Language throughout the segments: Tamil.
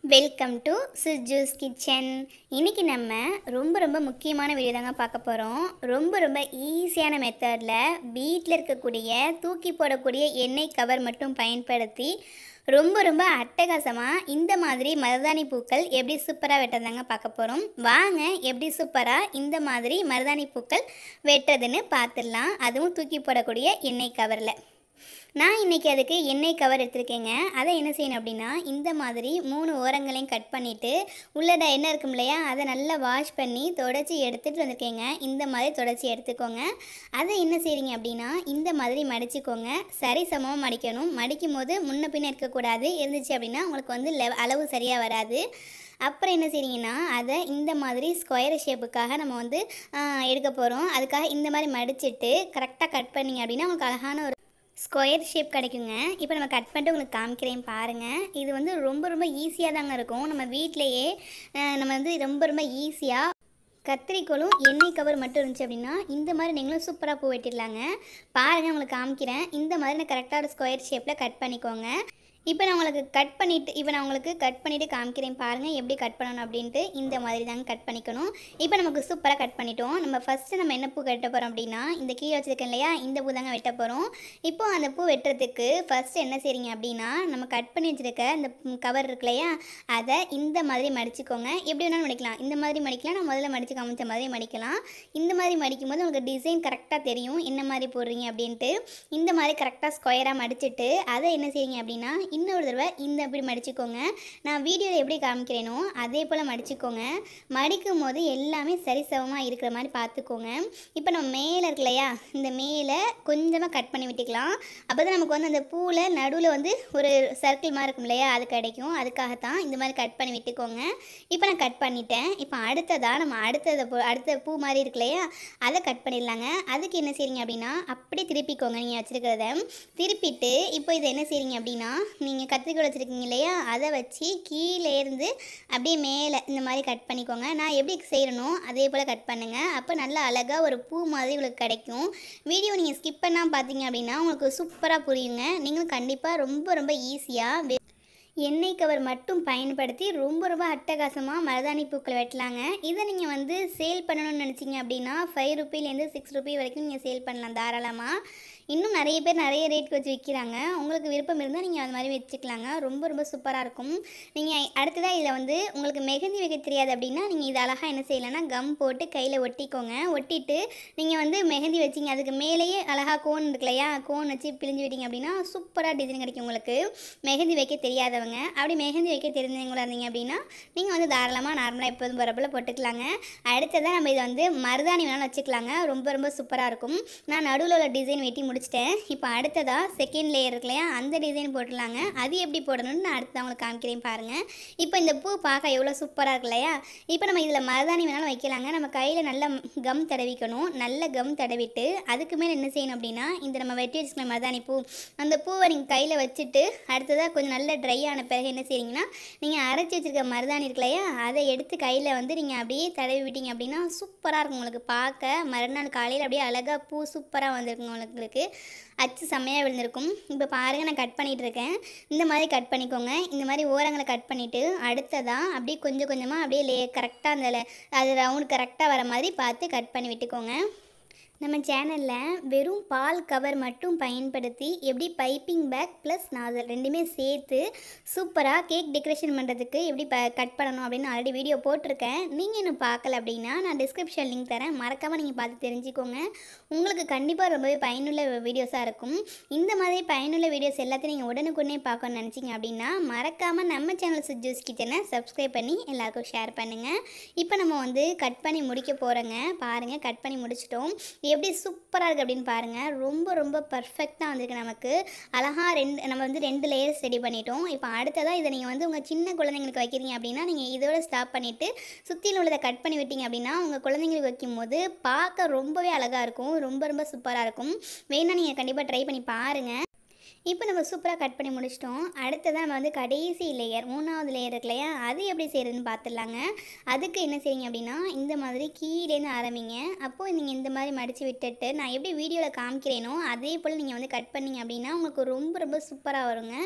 வெல்கம் டு சுஜூஸ் கிச்சன் இன்னைக்கு நம்ம ரொம்ப ரொம்ப முக்கியமான வீடியோ தாங்க பார்க்க போகிறோம் ரொம்ப ரொம்ப ஈஸியான மெத்தடில் வீட்டில் இருக்கக்கூடிய தூக்கி போடக்கூடிய எண்ணெய் கவர் மட்டும் பயன்படுத்தி ரொம்ப ரொம்ப அட்டகாசமாக இந்த மாதிரி மருதாணி பூக்கள் எப்படி சூப்பராக வெட்டுறதாங்க பார்க்க போகிறோம் வாங்க எப்படி சூப்பராக இந்த மாதிரி மருதாணி பூக்கள் வெட்டுறதுன்னு பார்த்துடலாம் அதுவும் தூக்கி போடக்கூடிய எண்ணெய் கவரில் நான் இன்றைக்கி அதுக்கு எண்ணெய் கவர் எடுத்திருக்கேங்க அதை என்ன செய்யணும் அப்படின்னா இந்த மாதிரி மூணு ஓரங்களையும் கட் பண்ணிவிட்டு உள்ளட எண்ணெய் இருக்கும் இல்லையா அதை நல்லா வாஷ் பண்ணி தொடச்சி எடுத்துகிட்டு வந்திருக்கேங்க இந்த மாதிரி தொடச்சி எடுத்துக்கோங்க அதை என்ன செய்றீங்க அப்படின்னா இந்த மாதிரி மடிச்சுக்கோங்க சரி சமமாக மடிக்கணும் மடிக்கும் போது முன்ன பின்ன இருக்கக்கூடாது இருந்துச்சு அப்படின்னா உங்களுக்கு வந்து லெவ அளவு சரியாக வராது அப்புறம் என்ன செய்றீங்கன்னா அதை இந்த மாதிரி ஸ்கொயர் ஷேப்புக்காக நம்ம வந்து ஆ, எடுக்க போகிறோம் அதுக்காக இந்த மாதிரி மடிச்சிட்டு கரெக்டாக கட் பண்ணீங்க அப்படின்னா உங்களுக்கு அழகான ஒரு ஸ்கொயர் ஷேப் கிடைக்குங்க இப்போ நம்ம கட் பண்ணிட்டு உங்களுக்கு காமிக்கிறேன் பாருங்கள் இது வந்து ரொம்ப ரொம்ப ஈஸியாக தாங்க இருக்கும் நம்ம வீட்டிலையே அஹ், நம்ம வந்து ரொம்ப ரொம்ப ஈஸியாக கத்திரிக்கோளும் எண்ணெய் கவர் மட்டும் இருந்துச்சு அப்படின்னா இந்த மாதிரி நீங்களும் சூப்பராக பூ வெட்டிடலாங்க பாருங்கள் உங்களுக்கு காமிக்கிறேன் இந்த மாதிரி நான் கரெக்டாக ஸ்கொயர் ஷேப்பில் கட் பண்ணிக்கோங்க இப்போ நான் உங்களுக்கு கட் பண்ணிவிட்டு இப்போ நான் உங்களுக்கு கட் பண்ணிவிட்டு காமிக்கிறேன் பாருங்கள் எப்படி கட் பண்ணணும் அப்படின்ட்டு இந்த மாதிரி தாங்க கட் பண்ணிக்கணும் இப்போ நமக்கு சூப்பராக கட் பண்ணிட்டோம் நம்ம ஃபஸ்ட்டு நம்ம என்ன பூ கட்ட போகிறோம் அப்படின்னா இந்த கீழே வச்சுருக்கேன் இல்லையா இந்த பூ தாங்க வெட்ட போகிறோம் இப்போ அந்த பூ வெட்டுறதுக்கு ஃபஸ்ட்டு என்ன செய்றீங்க அப்படின்னா நம்ம கட் பண்ணி வச்சுருக்க இந்த கவர் இருக்கு இல்லையா அதை இந்த மாதிரி மடிச்சுக்கோங்க எப்படி வேணாலும் மடிக்கலாம் இந்த மாதிரி மடிக்கலாம் நான் முதல்ல மடித்து காமிச்ச மாதிரி மடிக்கலாம் இந்த மாதிரி மடிக்கும் போது உங்களுக்கு டிசைன் கரெக்டாக தெரியும் என்ன மாதிரி போடுறீங்க அப்படின்ட்டு இந்த மாதிரி கரெக்டாக ஸ்கொயராக மடிச்சிட்டு அதை என்ன செய்றீங்க அப்படின்னா இன்னொரு தடவை இந்த இப்படி மடிச்சுக்கோங்க நான் வீடியோவில் எப்படி காமிக்கிறேனோ அதே போல் மடிச்சுக்கோங்க மடிக்கும் போது எல்லாமே சரிசமமாக இருக்கிற மாதிரி பார்த்துக்கோங்க இப்போ நம்ம மேலே இருக்கு இல்லையா இந்த மேலே கொஞ்சமாக கட் பண்ணி விட்டுக்கலாம் அப்போ தான் நமக்கு வந்து அந்த பூவில் நடுவில் வந்து ஒரு சர்க்கிள் மாதிரி இருக்கும் இல்லையா அது கிடைக்கும் அதுக்காகத்தான் இந்த மாதிரி கட் பண்ணி விட்டுக்கோங்க இப்போ நான் கட் பண்ணிட்டேன் இப்போ அடுத்ததாக நம்ம அடுத்ததை பூ- அடுத்த பூ மாதிரி இருக்கு இல்லையா அதை கட் பண்ணிடலாங்க அதுக்கு என்ன செய்றீங்க அப்படின்னா அப்படியே திருப்பிக்கோங்க நீங்கள் வச்சுருக்கிறத திருப்பிட்டு இப்போ இதை என்ன செய்றீங்க அப்படின்னா நீங்கள் கத்திரிக்கோல் வச்சுருக்கீங்க இல்லையா அதை வச்சு கீழே இருந்து அப்படியே மேலே இந்த மாதிரி கட் பண்ணிக்கோங்க நான் எப்படி செய்கிறனோ அதே போல் கட் பண்ணுங்கள் அப்போ நல்லா அழகாக ஒரு பூ மாதிரி உங்களுக்கு கிடைக்கும் வீடியோ நீங்கள் ஸ்கிப் பண்ணாமல் பார்த்தீங்க அப்படின்னா உங்களுக்கு சூப்பராக புரியுங்க நீங்களும் கண்டிப்பாக ரொம்ப ரொம்ப ஈஸியாக எண்ணெய் கவர் மட்டும் பயன்படுத்தி ரொம்ப ரொம்ப அட்டகாசமாக மருதாணி பூக்கள் வெட்டலாங்க இதை நீங்கள் வந்து சேல் பண்ணணும்னு நினச்சிங்க அப்படின்னா ஃபைவ் ருபீலேருந்து சிக்ஸ் ருபி வரைக்கும் நீங்கள் சேல் பண்ணலாம் தாராளமாக இன்னும் நிறைய பேர் நிறைய ரேட்க்கு வச்சு விற்கிறாங்க உங்களுக்கு விருப்பம் இருந்தால் நீங்கள் அது மாதிரி வச்சுக்கலாங்க ரொம்ப ரொம்ப சூப்பராக இருக்கும் நீங்கள் அடுத்ததாக இதில் வந்து உங்களுக்கு மெஹந்தி வைக்க தெரியாது அப்படின்னா நீங்கள் இது அழகாக என்ன செய்யலைன்னா கம் போட்டு கையில் ஒட்டிக்கோங்க ஒட்டிட்டு நீங்கள் வந்து மெஹந்தி வச்சிங்க அதுக்கு மேலேயே அழகாக கோன் இருக்கு இல்லையா கோன் வச்சு பிழிஞ்சு விட்டீங்க அப்படின்னா சூப்பராக டிசைன் கிடைக்கும் உங்களுக்கு மெஹந்தி வைக்க தெரியாதவங்க அப்படி மெஹந்தி வைக்க தெரிஞ்சவங்களா இருந்தீங்க அப்படின்னா நீங்கள் வந்து தாராளமாக நார்மலாக எப்போதும் போகிறப்பில் போட்டுக்கலாங்க அடுத்ததாக நம்ம இதை வந்து மருதாணி வேணாலும் வச்சுக்கலாங்க ரொம்ப ரொம்ப சூப்பராக இருக்கும் நான் நடுவில் உள்ள டிசைன் வெட்டி முடிச்சிட்டேன் இப்போ அடுத்ததாக செகண்ட் லேயர் இருக்கு இல்லையா அந்த டிசைன் போட்டுடலாங்க அது எப்படி போடணும்னு நான் அடுத்து உங்களுக்கு காமிக்கிறேன் பாருங்கள் இப்போ இந்த பூ பார்க்க எவ்வளோ சூப்பராக இருக்கு இல்லையா இப்போ நம்ம இதில் மருதாணி வேணாலும் வைக்கலாங்க நம்ம கையில் நல்ல கம் தடவிக்கணும் நல்ல கம் தடவிட்டு அதுக்கு மேலே என்ன செய்யணும் அப்படின்னா இந்த நம்ம வெட்டி வச்சுக்கலாம் மருதாணி பூ அந்த பூவை நீங்கள் கையில் வச்சுட்டு அடுத்ததாக கொஞ்சம் நல்ல ட்ரை ஆன பிறகு என்ன செய்றீங்கன்னா நீங்கள் அரைச்சி வச்சிருக்க மருதாணி இருக்கு இல்லையா அதை எடுத்து கையில் வந்து நீங்கள் அப்படியே தடவி விட்டீங்க அப்படின்னா சூப்பராக இருக்கும் உங்களுக்கு பார்க்க மறுநாள் காலையில் அப்படியே அழகாக பூ சூப்பராக வந்திருக்கும் உங்களுக்கு அச்சு செம்மையாக விழுந்திருக்கும் இப்போ பாருங்கள் நான் கட் பண்ணிகிட்டு இருக்கேன் இந்த மாதிரி கட் பண்ணிக்கோங்க இந்த மாதிரி ஓரங்களை கட் பண்ணிவிட்டு அடுத்ததாக அப்படியே கொஞ்சம் கொஞ்சமாக அப்படியே லே கரெக்டாக அந்த ல- அது ரவுண்ட் கரெக்டாக வர மாதிரி பார்த்து கட் பண்ணி விட்டுக்கோங்க நம்ம சேனலில் வெறும் பால் கவர் மட்டும் பயன்படுத்தி எப்படி பைப்பிங் பேக் ப்ளஸ் நாசல் ரெண்டுமே சேர்த்து சூப்பராக கேக் டெக்கரேஷன் பண்ணுறதுக்கு எப்படி ப கட் பண்ணணும் அப்படின்னு ஆல்ரெடி வீடியோ போட்டிருக்கேன் நீங்கள் இன்னும் பார்க்கல அப்படின்னா நான் டிஸ்கிரிப்ஷன் லிங்க் தரேன் மறக்காமல் நீங்கள் பார்த்து தெரிஞ்சுக்கோங்க உங்களுக்கு கண்டிப்பாக ரொம்பவே பயனுள்ள வீடியோஸாக இருக்கும் இந்த மாதிரி பயனுள்ள வீடியோஸ் எல்லாத்தையும் நீங்கள் உடனுக்குடனே பார்க்கணும்னு நினச்சிங்க அப்படின்னா மறக்காமல் நம்ம சேனல் சுஜூஸ் கிச்சனை சப்ஸ்கிரைப் பண்ணி எல்லாருக்கும் ஷேர் பண்ணுங்கள் இப்போ நம்ம வந்து கட் பண்ணி முடிக்க போகிறோங்க பாருங்கள் கட் பண்ணி முடிச்சிட்டோம் எப்படி சூப்பராக இருக்குது அப்படின்னு பாருங்கள் ரொம்ப ரொம்ப பர்ஃபெக்டாக வந்திருக்கு நமக்கு அழகாக ரெண்டு நம்ம வந்து ரெண்டு லேயர்ஸ் ரெடி பண்ணிட்டோம் இப்போ அடுத்ததாக இதை நீங்கள் வந்து உங்கள் சின்ன குழந்தைங்களுக்கு வைக்கிறீங்க அப்படின்னா நீங்கள் இதோட ஸ்டாப் பண்ணிவிட்டு சுற்றியில் உள்ளதை கட் பண்ணி விட்டீங்க அப்படின்னா உங்கள் குழந்தைங்களுக்கு வைக்கும்போது பார்க்க ரொம்பவே அழகாக இருக்கும் ரொம்ப ரொம்ப சூப்பராக இருக்கும் வேணா நீங்கள் கண்டிப்பாக ட்ரை பண்ணி பாருங்கள் இப்போ நம்ம சூப்பராக கட் பண்ணி முடிச்சிட்டோம் அடுத்ததான் நம்ம வந்து கடைசி லேயர் மூணாவது லேயர் இருக்கு இல்லையா அது எப்படி செய்கிறதுன்னு பார்த்துடலாங்க அதுக்கு என்ன செய்யுங்க அப்படின்னா இந்த மாதிரி கீழேருந்து ஆரம்பிங்க அப்போது நீங்கள் இந்த மாதிரி மடித்து விட்டுட்டு நான் எப்படி வீடியோவில் காமிக்கிறேனோ அதே போல் நீங்கள் வந்து கட் பண்ணீங்க அப்படின்னா உங்களுக்கு ரொம்ப ரொம்ப சூப்பராக வருங்க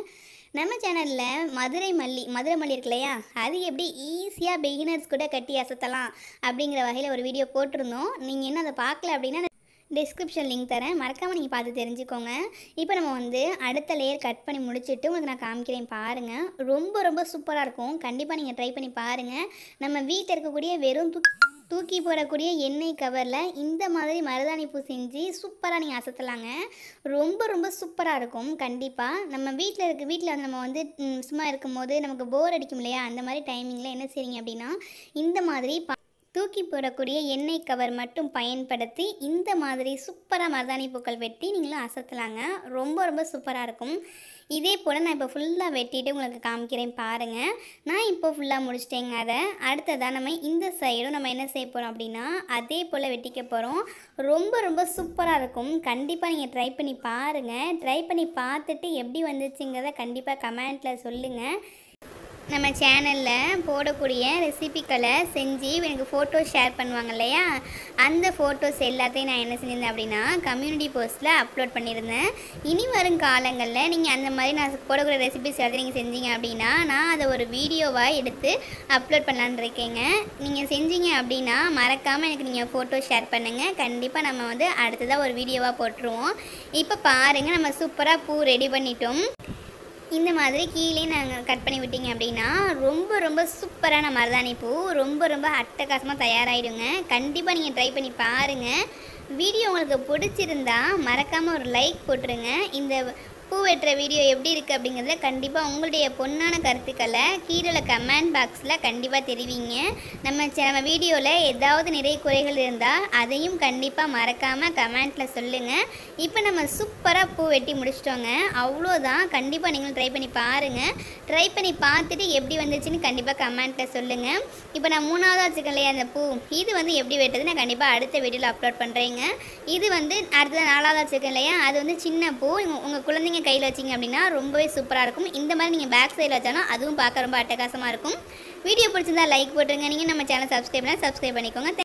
நம்ம சேனலில் மதுரை மல்லி மதுரை மல்லி இருக்கு இல்லையா அது எப்படி ஈஸியாக பிகினர்ஸ் கூட கட்டி அசத்தலாம் அப்படிங்கிற வகையில் ஒரு வீடியோ போட்டிருந்தோம் நீங்கள் இன்னும் அதை பார்க்கல அப்படின்னா டிஸ்கிரிப்ஷன் லிங்க் தரேன் மறக்காமல் நீங்கள் பார்த்து தெரிஞ்சுக்கோங்க இப்போ நம்ம வந்து அடுத்த லேயர் கட் பண்ணி முடிச்சுட்டு உங்களுக்கு நான் காமிக்கிறேன் பாருங்கள் ரொம்ப ரொம்ப சூப்பராக இருக்கும் கண்டிப்பாக நீங்கள் ட்ரை பண்ணி பாருங்கள் நம்ம வீட்டில் இருக்கக்கூடிய வெறும் தூக்கி தூக்கி போடக்கூடிய எண்ணெய் கவரில் இந்த மாதிரி மருதாணி பூ செஞ்சு சூப்பராக நீங்கள் அசத்தலாங்க ரொம்ப ரொம்ப சூப்பராக இருக்கும் கண்டிப்பாக நம்ம வீட்டில் இருக்க வீட்டில் வந்து நம்ம வந்து ம், சும்மா இருக்கும்போது நமக்கு போர் அடிக்கும் இல்லையா அந்த மாதிரி டைமிங்கில் என்ன செய்றீங்க அப்படின்னா இந்த மாதிரி ப- தூக்கி போடக்கூடிய எண்ணெய் கவர் மட்டும் பயன்படுத்தி இந்த மாதிரி சூப்பராக மருதாணி பூக்கள் வெட்டி நீங்களும் அசத்தலாங்க ரொம்ப ரொம்ப சூப்பராக இருக்கும் இதே போல் நான் இப்போ ஃபுல்லாக வெட்டிட்டு உங்களுக்கு காமிக்கிறேன் பாருங்கள் நான் இப்போ ஃபுல்லாக முடிச்சிட்டேங்க அதை அடுத்ததாக நம்ம இந்த சைடும் நம்ம என்ன செய்ய போகிறோம் அப்படின்னா அதே போல் வெட்டிக்க போகிறோம் ரொம்ப ரொம்ப சூப்பராக இருக்கும் கண்டிப்பாக நீங்கள் ட்ரை பண்ணி பாருங்கள் ட்ரை பண்ணி பார்த்துட்டு எப்படி வந்துச்சுங்கிறத கண்டிப்பாக கமெண்ட்டில் சொல்லுங்கள் நம்ம சேனலில் போடக்கூடிய ரெசிபிக்களை செஞ்சு எனக்கு ஃபோட்டோ ஷேர் பண்ணுவாங்க இல்லையா அந்த ஃபோட்டோஸ் எல்லாத்தையும் நான் என்ன செஞ்சிருந்தேன் அப்படின்னா கம்யூனிட்டி போஸ்ட்டில் அப்லோட் பண்ணியிருந்தேன் இனி வரும் காலங்களில் நீங்கள் அந்த மாதிரி நான் போடக்கூடிய ரெசிபிஸ் எல்லாத்தையும் நீங்கள் செஞ்சீங்க அப்படின்னா நான் அதை ஒரு வீடியோவாக எடுத்து அப்லோட் பண்ணலான்னு இருக்கேங்க நீங்கள் செஞ்சீங்க அப்படின்னா மறக்காமல் எனக்கு நீங்கள் ஃபோட்டோ ஷேர் பண்ணுங்கள் கண்டிப்பாக நம்ம வந்து அடுத்ததாக ஒரு வீடியோவாக போட்டுருவோம் இப்போ பாருங்கள் நம்ம சூப்பராக பூ ரெடி பண்ணிட்டோம் இந்த மாதிரி கீழே நாங்கள் கட் பண்ணி விட்டீங்க அப்படின்னா ரொம்ப ரொம்ப சூப்பரான மருதாணி பூ ரொம்ப ரொம்ப அட்டகாசமாக தயாராகிடுங்க கண்டிப்பாக நீங்கள் ட்ரை பண்ணி பாருங்கள் வீடியோ உங்களுக்கு பிடிச்சிருந்தா மறக்காமல் ஒரு லைக் போட்டுருங்க இந்த பூ வெட்டுற வீடியோ எப்படி இருக்குது அப்படிங்கிறத கண்டிப்பாக உங்களுடைய பொண்ணான கருத்துக்களை கீழே கமெண்ட் பாக்ஸில் கண்டிப்பாக தெரிவிங்க நம்ம சே- நம்ம வீடியோவில் ஏதாவது நிறைய குறைகள் இருந்தால் அதையும் கண்டிப்பாக மறக்காமல் கமெண்ட்டில் சொல்லுங்கள் இப்போ நம்ம சூப்பராக பூ வெட்டி முடிச்சிட்டோங்க அவ்வளோதான் கண்டிப்பாக நீங்களும் ட்ரை பண்ணி பாருங்கள் ட்ரை பண்ணி பார்த்துட்டு எப்படி வந்துச்சுன்னு கண்டிப்பாக கமெண்ட்டில் சொல்லுங்கள் இப்போ நான் மூணாவது வச்சுக்கேன் இல்லையா அந்த பூ இது வந்து எப்படி வெட்டுறது நான் கண்டிப்பாக அடுத்த வீடியோவில் அப்லோட் பண்ணுறேங்க இது வந்து அடுத்த நாலாவது வச்சுருக்கேன் இல்லையா அது வந்து சின்ன பூ உங்கள் குழந்தைங்க கையில் வச்சிங்க அப்படின்னா ரொம்பவே சூப்பராக இருக்கும் இந்த மாதிரி நீங்கள் பேக் சைடில் வச்சாலும் அதுவும் பார்க்க ரொம்ப அட்டகாசமாக இருக்கும் வீடியோ பிடிச்சிருந்தா லைக் போட்டுருங்க நீங்கள் நம்ம சேனல் சப்ஸ்கிரைப் பண்ணால் சப்ஸ்கிரைப் பண்ணிக்கோங்க